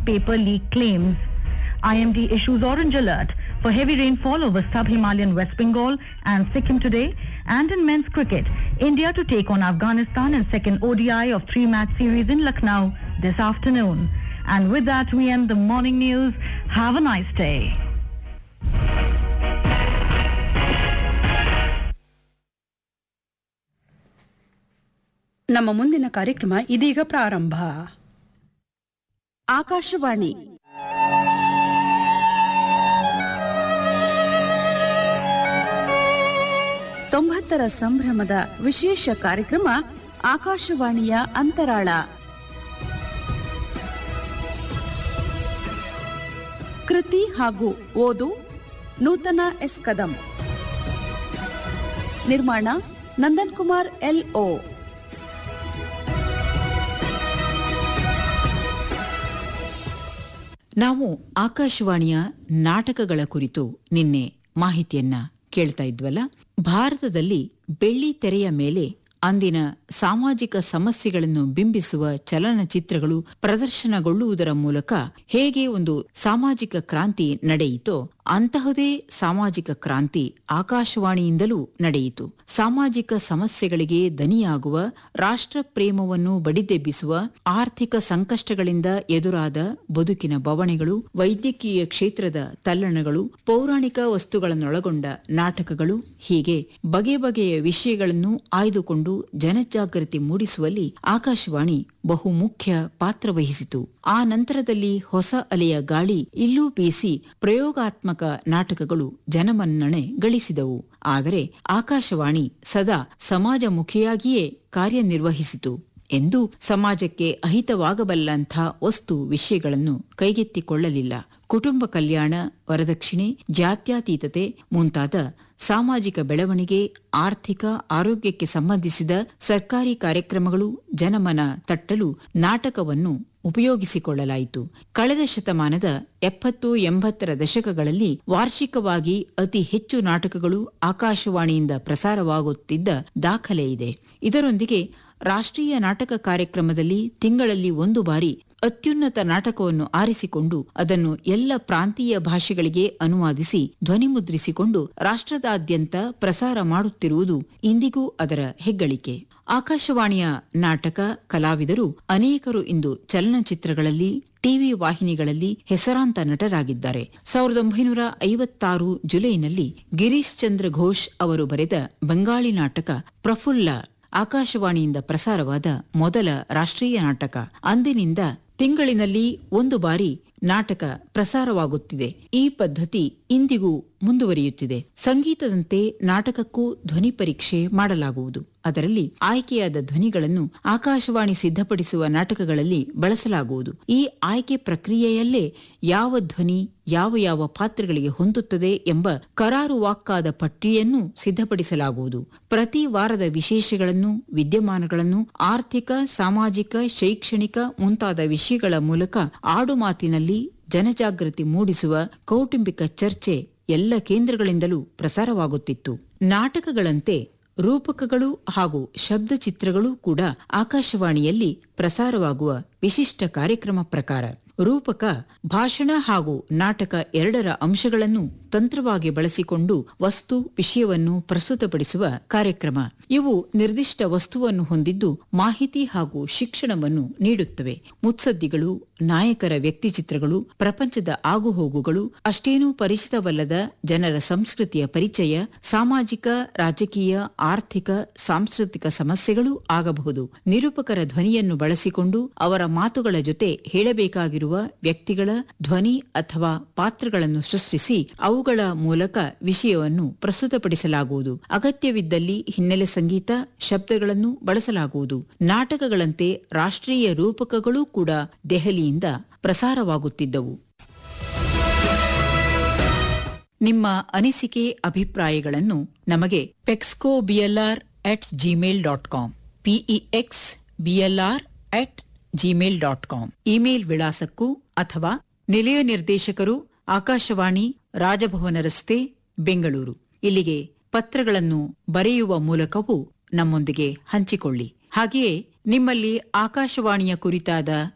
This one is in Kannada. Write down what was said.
paper leak claims. IMD issues orange alert for heavy rainfall over sub-Himalayan West Bengal and Sikkim today. And in men's cricket, India to take on Afghanistan in second ODI of three-match series in Lucknow this afternoon. And with that, we end the morning news. Have a nice day. ನಮ್ಮ ಮುಂದಿನ ಕಾರ್ಯಕ್ರಮ ಇದೀಗ ಪ್ರಾರಂಭ ಆಕಾಶವಾಣಿ ತೊಂಬತ್ತರ ಸಂಭ್ರಮದ ವಿಶೇಷ ಕಾರ್ಯಕ್ರಮ ಆಕಾಶವಾಣಿಯ ಅಂತರಾಳ ಕೃತಿ ಹಾಗೂ ಓದು ನೂತನ ಎಸ್ ಕದಂ ನಿರ್ಮಾಣ ನಂದನ್ ಕುಮಾರ್ ಎಲ್ ಓ ನಾವು ಆಕಾಶವಾಣಿಯ ನಾಟಕಗಳ ಕುರಿತು ನಿನ್ನೆ ಮಾಹಿತಿಯನ್ನ ಕೇಳ್ತಾ ಇದ್ವಲ್ಲ ಭಾರತದಲ್ಲಿ ಬೆಳ್ಳಿ ತೆರೆಯ ಮೇಲೆ ಅಂದಿನ ಸಾಮಾಜಿಕ ಸಮಸ್ಯೆಗಳನ್ನು ಬಿಂಬಿಸುವ ಚಲನಚಿತ್ರಗಳು ಪ್ರದರ್ಶನಗೊಳ್ಳುವುದರ ಮೂಲಕ ಹೇಗೆ ಒಂದು ಸಾಮಾಜಿಕ ಕ್ರಾಂತಿ ನಡೆಯಿತೋ ಅಂತಹದೇ ಸಾಮಾಜಿಕ ಕ್ರಾಂತಿ ಆಕಾಶವಾಣಿಯಿಂದಲೂ ನಡೆಯಿತು ಸಾಮಾಜಿಕ ಸಮಸ್ಯೆಗಳಿಗೆ ದನಿಯಾಗುವ ರಾಷ್ಟ್ರ ಪ್ರೇಮವನ್ನು ಬಡಿದೆಬ್ಬಿಸುವ ಆರ್ಥಿಕ ಸಂಕಷ್ಟಗಳಿಂದ ಎದುರಾದ ಬದುಕಿನ ಬವಣೆಗಳು ವೈದ್ಯಕೀಯ ಕ್ಷೇತ್ರದ ತಲ್ಲಣಗಳು ಪೌರಾಣಿಕ ವಸ್ತುಗಳನ್ನೊಳಗೊಂಡ ನಾಟಕಗಳು ಹೀಗೆ ಬಗೆ ಬಗೆಯ ವಿಷಯಗಳನ್ನು ಆಯ್ದುಕೊಂಡು ಜನಜಾಗೃತಿ ಮೂಡಿಸುವಲ್ಲಿ ಆಕಾಶವಾಣಿ ಬಹುಮುಖ್ಯ ಪಾತ್ರ ವಹಿಸಿತು ಆ ನಂತರದಲ್ಲಿ ಹೊಸ ಅಲೆಯ ಗಾಳಿ ಇಲ್ಲೂ ಬೀಸಿ ಪ್ರಯೋಗಾತ್ಮಕ ನಾಟಕಗಳು ಜನಮನ್ನಣೆ ಗಳಿಸಿದವು ಆದರೆ ಆಕಾಶವಾಣಿ ಸದಾ ಸಮಾಜಮುಖಿಯಾಗಿಯೇ ಕಾರ್ಯನಿರ್ವಹಿಸಿತು ಎಂದು ಸಮಾಜಕ್ಕೆ ಅಹಿತವಾಗಬಲ್ಲಂಥ ವಸ್ತು ವಿಷಯಗಳನ್ನು ಕೈಗೆತ್ತಿಕೊಳ್ಳಲಿಲ್ಲ ಕುಟುಂಬ ಕಲ್ಯಾಣ ವರದಕ್ಷಿಣೆ ಜಾತ್ಯತೀತತೆ ಮುಂತಾದ ಸಾಮಾಜಿಕ ಬೆಳವಣಿಗೆ ಆರ್ಥಿಕ ಆರೋಗ್ಯಕ್ಕೆ ಸಂಬಂಧಿಸಿದ ಸರ್ಕಾರಿ ಕಾರ್ಯಕ್ರಮಗಳು ಜನಮನ ತಟ್ಟಲು ನಾಟಕವನ್ನು ಉಪಯೋಗಿಸಿಕೊಳ್ಳಲಾಯಿತು ಕಳೆದ ಶತಮಾನದ ಎಪ್ಪತ್ತು ಎಂಬತ್ತರ ದಶಕಗಳಲ್ಲಿ ವಾರ್ಷಿಕವಾಗಿ ಅತಿ ಹೆಚ್ಚು ನಾಟಕಗಳು ಆಕಾಶವಾಣಿಯಿಂದ ಪ್ರಸಾರವಾಗುತ್ತಿದ್ದ ದಾಖಲೆ ಇದೆ ಇದರೊಂದಿಗೆ ರಾಷ್ಟ್ರೀಯ ನಾಟಕ ಕಾರ್ಯಕ್ರಮದಲ್ಲಿ ತಿಂಗಳಲ್ಲಿ ಒಂದು ಬಾರಿ ಅತ್ಯುನ್ನತ ನಾಟಕವನ್ನು ಆರಿಸಿಕೊಂಡು ಅದನ್ನು ಎಲ್ಲ ಪ್ರಾಂತೀಯ ಭಾಷೆಗಳಿಗೆ ಅನುವಾದಿಸಿ ಧ್ವನಿಮುದ್ರಿಸಿಕೊಂಡು ರಾಷ್ಟ್ರದಾದ್ಯಂತ ಪ್ರಸಾರ ಮಾಡುತ್ತಿರುವುದು ಇಂದಿಗೂ ಅದರ ಹೆಗ್ಗಳಿಕೆ ಆಕಾಶವಾಣಿಯ ನಾಟಕ ಕಲಾವಿದರು ಅನೇಕರು ಇಂದು ಚಲನಚಿತ್ರಗಳಲ್ಲಿ ಟಿವಿ ವಾಹಿನಿಗಳಲ್ಲಿ ಹೆಸರಾಂತ ನಟರಾಗಿದ್ದಾರೆ ಸಾವಿರದ ಒಂಬೈನೂರ ಐವತ್ತಾರು ಜುಲೈನಲ್ಲಿ ಗಿರೀಶ್ ಚಂದ್ರ ಘೋಷ್ ಅವರು ಬರೆದ ಬಂಗಾಳಿ ನಾಟಕ ಪ್ರಫುಲ್ಲ ಆಕಾಶವಾಣಿಯಿಂದ ಪ್ರಸಾರವಾದ ಮೊದಲ ರಾಷ್ಟ್ರೀಯ ನಾಟಕ ಅಂದಿನಿಂದ ತಿಂಗಳಿನಲ್ಲಿ ಒಂದು ಬಾರಿ ನಾಟಕ ಪ್ರಸಾರವಾಗುತ್ತಿದೆ ಈ ಪದ್ಧತಿ ಇಂದಿಗೂ ಮುಂದುವರಿಯುತ್ತಿದೆ ಸಂಗೀತದಂತೆ ನಾಟಕಕ್ಕೂ ಧ್ವನಿ ಪರೀಕ್ಷೆ ಮಾಡಲಾಗುವುದು ಅದರಲ್ಲಿ ಆಯ್ಕೆಯಾದ ಧ್ವನಿಗಳನ್ನು ಆಕಾಶವಾಣಿ ಸಿದ್ಧಪಡಿಸುವ ನಾಟಕಗಳಲ್ಲಿ ಬಳಸಲಾಗುವುದು ಈ ಆಯ್ಕೆ ಪ್ರಕ್ರಿಯೆಯಲ್ಲೇ ಯಾವ ಧ್ವನಿ ಯಾವ ಯಾವ ಪಾತ್ರಗಳಿಗೆ ಹೊಂದುತ್ತದೆ ಎಂಬ ಕರಾರುವಾಕ್ಕಾದ ಪಟ್ಟಿಯನ್ನು ಸಿದ್ಧಪಡಿಸಲಾಗುವುದು ಪ್ರತಿ ವಾರದ ವಿಶೇಷಗಳನ್ನು ವಿದ್ಯಮಾನಗಳನ್ನು ಆರ್ಥಿಕ ಸಾಮಾಜಿಕ ಶೈಕ್ಷಣಿಕ ಮುಂತಾದ ವಿಷಯಗಳ ಮೂಲಕ ಆಡುಮಾತಿನಲ್ಲಿ ಜನಜಾಗೃತಿ ಮೂಡಿಸುವ ಕೌಟುಂಬಿಕ ಚರ್ಚೆ ಎಲ್ಲ ಕೇಂದ್ರಗಳಿಂದಲೂ ಪ್ರಸಾರವಾಗುತ್ತಿತ್ತು ನಾಟಕಗಳಂತೆ ರೂಪಕಗಳು ಹಾಗೂ ಶಬ್ದ ಚಿತ್ರಗಳೂ ಕೂಡ ಆಕಾಶವಾಣಿಯಲ್ಲಿ ಪ್ರಸಾರವಾಗುವ ವಿಶಿಷ್ಟ ಕಾರ್ಯಕ್ರಮ ಪ್ರಕಾರ ರೂಪಕ ಭಾಷಣ ಹಾಗೂ ನಾಟಕ ಎರಡರ ಅಂಶಗಳನ್ನು ತಂತ್ರವಾಗಿ ಬಳಸಿಕೊಂಡು ವಸ್ತು ವಿಷಯವನ್ನು ಪ್ರಸ್ತುತಪಡಿಸುವ ಕಾರ್ಯಕ್ರಮ ಇವು ನಿರ್ದಿಷ್ಟ ವಸ್ತುವನ್ನು ಹೊಂದಿದ್ದು ಮಾಹಿತಿ ಹಾಗೂ ಶಿಕ್ಷಣವನ್ನು ನೀಡುತ್ತವೆ ಮುತ್ಸದ್ದಿಗಳು ನಾಯಕರ ವ್ಯಕ್ತಿಚಿತ್ರಗಳು ಪ್ರಪಂಚದ ಆಗುಹೋಗುಗಳು ಅಷ್ಟೇನೂ ಪರಿಚಿತವಲ್ಲದ ಜನರ ಸಂಸ್ಕೃತಿಯ ಪರಿಚಯ ಸಾಮಾಜಿಕ ರಾಜಕೀಯ ಆರ್ಥಿಕ ಸಾಂಸ್ಕೃತಿಕ ಸಮಸ್ಯೆಗಳೂ ಆಗಬಹುದು ನಿರೂಪಕರ ಧ್ವನಿಯನ್ನು ಬಳಸಿಕೊಂಡು ಅವರ ಮಾತುಗಳ ಜೊತೆ ಹೇಳಬೇಕಾಗಿರುವ ವ್ಯಕ್ತಿಗಳ ಧ್ವನಿ ಅಥವಾ ಪಾತ್ರಗಳನ್ನು ಸೃಷ್ಟಿಸಿ ಅವುಗಳ ಮೂಲಕ ವಿಷಯವನ್ನು ಪ್ರಸ್ತುತಪಡಿಸಲಾಗುವುದು ಅಗತ್ಯವಿದ್ದಲ್ಲಿ ಹಿನ್ನೆಲೆ ಸಂಗೀತ ಶಬ್ದಗಳನ್ನು ಬಳಸಲಾಗುವುದು ನಾಟಕಗಳಂತೆ ರಾಷ್ಟ್ರೀಯ ರೂಪಕಗಳೂ ಕೂಡ ದೆಹಲಿಯಿಂದ ಪ್ರಸಾರವಾಗುತ್ತಿದ್ದವು ನಿಮ್ಮ ಅನಿಸಿಕೆ ಅಭಿಪ್ರಾಯಗಳನ್ನು ನಮಗೆ ಪೆಕ್ಸ್ಕೋ BLR at Gmail dot com PEX BLR at Gmail dot com email ವಿಳಾಸಕ್ಕೂ ಅಥವಾ ನಿಲಯ ನಿರ್ದೇಶಕರು ಆಕಾಶವಾಣಿ ರಾಜಭವನ ರಸ್ತೆ ಬೆಂಗಳೂರು ಇಲ್ಲಿಗೆ ಪತ್ರಗಳನ್ನು ಬರೆಯುವ ಮೂಲಕವೂ ನಮ್ಮೊಂದಿಗೆ ಹಂಚಿಕೊಳ್ಳಿ ಹಾಗೆಯೇ ನಿಮ್ಮಲ್ಲಿ ಆಕಾಶವಾಣಿಯ ಕುರಿತಾದ